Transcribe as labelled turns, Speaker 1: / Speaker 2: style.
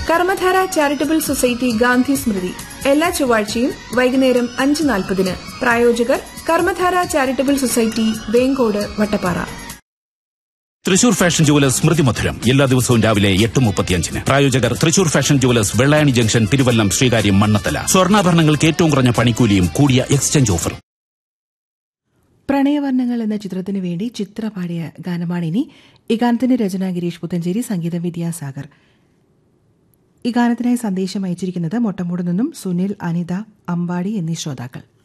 Speaker 1: കർമ്മധാര charitable society Gandhi Smrithi എല്ലാ ചൊവ്വാഴ്ചയും വൈകുന്നേരം അഞ്ച് നാൽപ്പതിന് പ്രായോജകർ Karmadhara charitable society Venkode Vattappara
Speaker 2: Thrissur fashion jewellers Smrithi Madhuram എല്ലാ ദിവസവും രാവിലെ എട്ട് മുപ്പത്തിയഞ്ചിന് പ്രായോജകർ Thrissur fashion jewellers Vellayani junction Thiruvallam Sreekaryam Mannanthala സ്വർണ്ണാഭരണങ്ങൾക്ക് ഏറ്റവും കുറഞ്ഞ പണിക്കൂലിയും കൂടിയ എക്സ്ചേഞ്ച് ഓഫറും
Speaker 3: പ്രണയവർണ്ണങ്ങൾ എന്ന ചിത്രത്തിനു വേണ്ടി ചിത്ര പാടിയ ഗാനമാണിനി ഈ ഗാനത്തിന്റെ രചന ഗിരീഷ് പുത്തഞ്ചേരി സംഗീതം വിദ്യാസാഗർ ഈ ഗാനത്തിനായി സന്ദേശം അയച്ചിരിക്കുന്നത് മൊട്ടമൂട് നിന്നും സുനിൽ അനിത അമ്പാടി എന്നീ ശ്രോതാക്കൾ